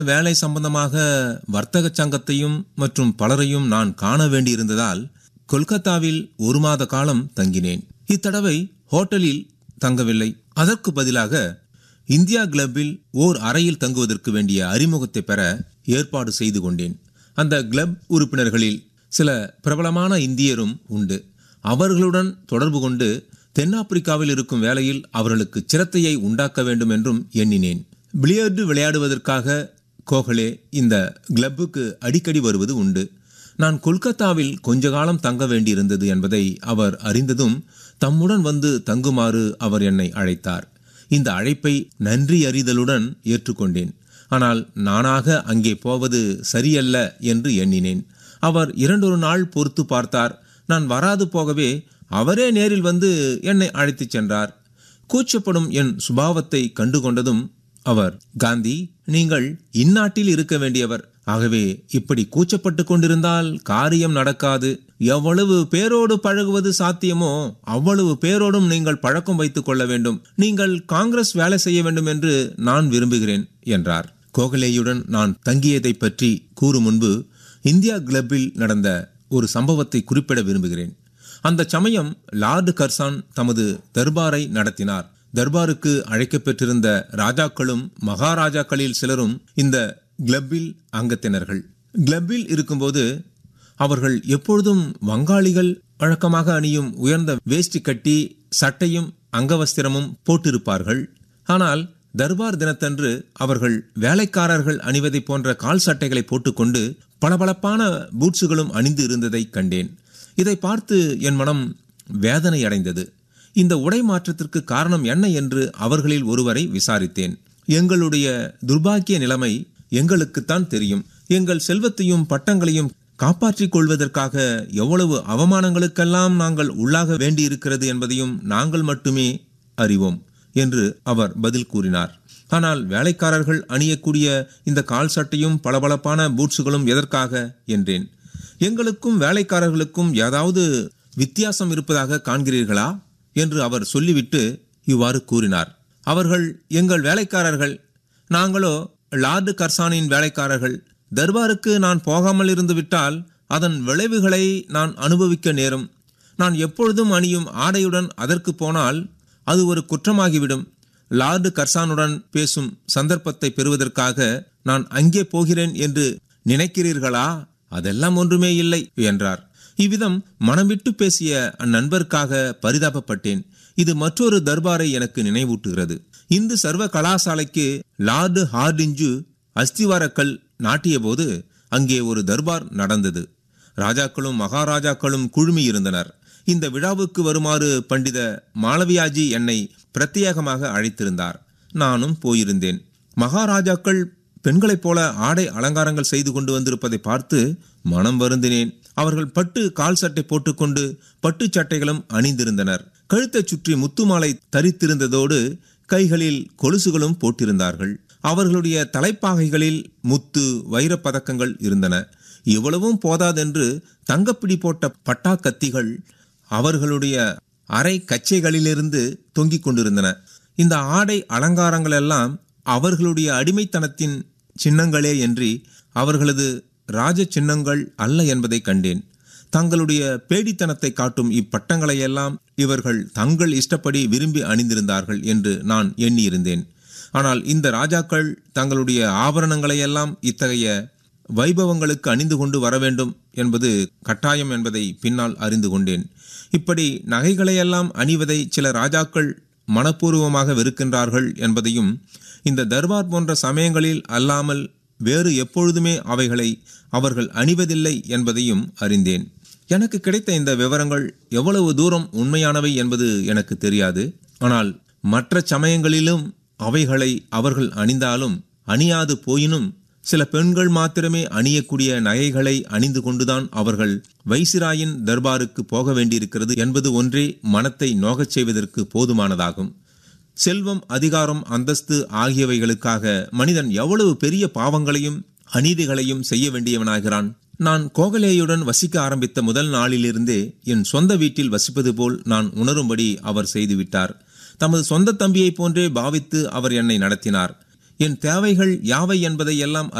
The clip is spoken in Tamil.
வேலை சம்பந்தமாக வர்த்தக சங்கத்தையும் மற்றும் பலரையும் நான் காண வேண்டியிருந்ததால் கொல்கத்தாவில் ஒரு மாத காலம் தங்கினேன் இத்தடவை ஹோட்டலில் தங்கவில்லை அதற்கு பதிலாக இந்தியா கிளப்பில் ஓர் அறையில் தங்குவதற்கு வேண்டிய அறிமுகத்தை பெற ஏற்பாடு செய்து கொண்டேன் அந்த கிளப் உறுப்பினர்களில் சில பிரபலமான இந்தியரும் உண்டு அவர்களுடன் தொடர்பு கொண்டு தென்னாப்பிரிக்காவில் இருக்கும் வேளையில் அவர்களுக்கு சிரத்தையை உண்டாக்க வேண்டும் என்றும் எண்ணினேன் பிளியர்டு விளையாடுவதற்காக கோகலே இந்த கிளப்புக்கு அடிக்கடி வருவது உண்டு நான் கொல்கத்தாவில் கொஞ்ச காலம் தங்க வேண்டியிருந்தது என்பதை அவர் அறிந்ததும் தம்முடன் வந்து தங்குமாறு அவர் என்னை அழைத்தார் இந்த அழைப்பை நன்றி அறிதலுடன் ஏற்றுக்கொண்டேன் ஆனால் நானாக அங்கே போவது சரியல்ல என்று எண்ணினேன் அவர் இரண்டொரு நாள் பொறுத்து பார்த்தார் நான் வராது போகவே அவரே நேரில் வந்து என்னை அழைத்துச் சென்றார் கூச்சப்படும் என் சுபாவத்தை கண்டுகொண்டதும் அவர் காந்தி நீங்கள் இந்நாட்டில் இருக்க வேண்டியவர் ஆகவே இப்படி கூச்சப்பட்டு கொண்டிருந்தால் காரியம் நடக்காது எவ்வளவு பேரோடு பழகுவது சாத்தியமோ அவ்வளவு பேரோடும் நீங்கள் பழக்கம் வைத்துக் கொள்ள வேண்டும் நீங்கள் காங்கிரஸ் வேலை செய்ய வேண்டும் என்று நான் விரும்புகிறேன் என்றார் கோகலேயுடன் நான் தங்கியதை பற்றி கூறும் முன்பு இந்தியா கிளப்பில் நடந்த ஒரு சம்பவத்தை குறிப்பிட விரும்புகிறேன் அந்த சமயம் லார்டு கர்சான் தமது தர்பாரை நடத்தினார் தர்பாருக்கு அழைக்கப்பெற்றிருந்த ராஜாக்களும் மகாராஜாக்களில் சிலரும் இந்த கிளப்பில் அங்கத்தினர்கள் கிளப்பில் இருக்கும்போது அவர்கள் எப்பொழுதும் வங்காளிகள் வழக்கமாக அணியும் உயர்ந்த வேஷ்டி கட்டி சட்டையும் அங்கவஸ்திரமும் போட்டிருப்பார்கள் ஆனால் தர்பார் தினத்தன்று அவர்கள் வேலைக்காரர்கள் அணிவதை போன்ற கால் சட்டைகளை போட்டுக்கொண்டு பளபளப்பான பூட்ஸுகளும் அணிந்து இருந்ததை கண்டேன் இதை பார்த்து என் மனம் வேதனை அடைந்தது இந்த உடை மாற்றத்திற்கு காரணம் என்ன என்று அவர்களில் ஒருவரை விசாரித்தேன் எங்களுடைய துர்பாக்கிய நிலைமை எங்களுக்குத்தான் தெரியும் எங்கள் செல்வத்தையும் பட்டங்களையும் காப்பாற்றிக் கொள்வதற்காக எவ்வளவு அவமானங்களுக்கெல்லாம் நாங்கள் உள்ளாக வேண்டியிருக்கிறது என்பதையும் நாங்கள் மட்டுமே அறிவோம் என்று அவர் பதில் கூறினார் ஆனால் வேலைக்காரர்கள் அணியக்கூடிய இந்த கால் சட்டையும் பளபளப்பான பூட்ஸுகளும் எதற்காக என்றேன் எங்களுக்கும் வேலைக்காரர்களுக்கும் ஏதாவது வித்தியாசம் இருப்பதாக காண்கிறீர்களா என்று அவர் சொல்லிவிட்டு இவ்வாறு கூறினார் அவர்கள் எங்கள் வேலைக்காரர்கள் நாங்களோ லார்டு கர்சானின் வேலைக்காரர்கள் தர்பாருக்கு நான் போகாமல் இருந்து விட்டால் அதன் விளைவுகளை நான் அனுபவிக்க நேரும் நான் எப்பொழுதும் அணியும் ஆடையுடன் அதற்கு போனால் அது ஒரு குற்றமாகிவிடும் லார்டு கர்சானுடன் பேசும் சந்தர்ப்பத்தை பெறுவதற்காக நான் அங்கே போகிறேன் என்று நினைக்கிறீர்களா அதெல்லாம் ஒன்றுமே இல்லை என்றார் இவ்விதம் மனம் விட்டு பேசிய அந்நண்பருக்காக பரிதாபப்பட்டேன் இது மற்றொரு தர்பாரை எனக்கு நினைவூட்டுகிறது இந்து சர்வ கலாசாலைக்கு லார்டு ஹார்டிஞ்சு அஸ்திவாரக்கல் நாட்டிய போது அங்கே ஒரு தர்பார் நடந்தது ராஜாக்களும் மகாராஜாக்களும் குழுமி இருந்தனர் இந்த விழாவுக்கு வருமாறு பண்டித மாளவியாஜி என்னை பிரத்யேகமாக அழைத்திருந்தார் நானும் போயிருந்தேன் மகாராஜாக்கள் பெண்களைப் போல ஆடை அலங்காரங்கள் செய்து கொண்டு வந்திருப்பதை பார்த்து மனம் வருந்தினேன் அவர்கள் பட்டு கால் சட்டை போட்டுக்கொண்டு பட்டு சட்டைகளும் அணிந்திருந்தனர் கழுத்தைச் சுற்றி முத்து மாலை தரித்திருந்ததோடு கைகளில் கொலுசுகளும் போட்டிருந்தார்கள் அவர்களுடைய தலைப்பாகைகளில் முத்து வைரப் பதக்கங்கள் இருந்தன இவ்வளவும் போதாதென்று தங்கப்பிடி போட்ட பட்டா கத்திகள் அவர்களுடைய அரை கச்சைகளிலிருந்து தொங்கிக் கொண்டிருந்தன இந்த ஆடை அலங்காரங்கள் எல்லாம் அவர்களுடைய அடிமைத்தனத்தின் சின்னங்களே என்று அவர்களது ராஜ சின்னங்கள் அல்ல என்பதை கண்டேன் தங்களுடைய பேடித்தனத்தை காட்டும் இப்பட்டங்களையெல்லாம் இவர்கள் தங்கள் இஷ்டப்படி விரும்பி அணிந்திருந்தார்கள் என்று நான் எண்ணியிருந்தேன் ஆனால் இந்த ராஜாக்கள் தங்களுடைய ஆபரணங்களையெல்லாம் இத்தகைய வைபவங்களுக்கு அணிந்து கொண்டு வர வேண்டும் என்பது கட்டாயம் என்பதை பின்னால் அறிந்து கொண்டேன் இப்படி நகைகளையெல்லாம் அணிவதை சில ராஜாக்கள் மனப்பூர்வமாக வெறுக்கின்றார்கள் என்பதையும் இந்த தர்பார் போன்ற சமயங்களில் அல்லாமல் வேறு எப்பொழுதுமே அவைகளை அவர்கள் அணிவதில்லை என்பதையும் அறிந்தேன் எனக்கு கிடைத்த இந்த விவரங்கள் எவ்வளவு தூரம் உண்மையானவை என்பது எனக்கு தெரியாது ஆனால் மற்ற சமயங்களிலும் அவைகளை அவர்கள் அணிந்தாலும் அணியாது போயினும் சில பெண்கள் மாத்திரமே அணியக்கூடிய நகைகளை அணிந்து கொண்டுதான் அவர்கள் வைசிராயின் தர்பாருக்கு போக வேண்டியிருக்கிறது என்பது ஒன்றே மனத்தை நோகச் செய்வதற்கு போதுமானதாகும் செல்வம் அதிகாரம் அந்தஸ்து ஆகியவைகளுக்காக மனிதன் எவ்வளவு பெரிய பாவங்களையும் அநீதிகளையும் செய்ய வேண்டியவனாகிறான் நான் கோகலேயுடன் வசிக்க ஆரம்பித்த முதல் நாளிலிருந்தே என் சொந்த வீட்டில் வசிப்பது போல் நான் உணரும்படி அவர் செய்துவிட்டார் தமது சொந்த தம்பியைப் போன்றே பாவித்து அவர் என்னை நடத்தினார் என் தேவைகள் யாவை என்பதை எல்லாம்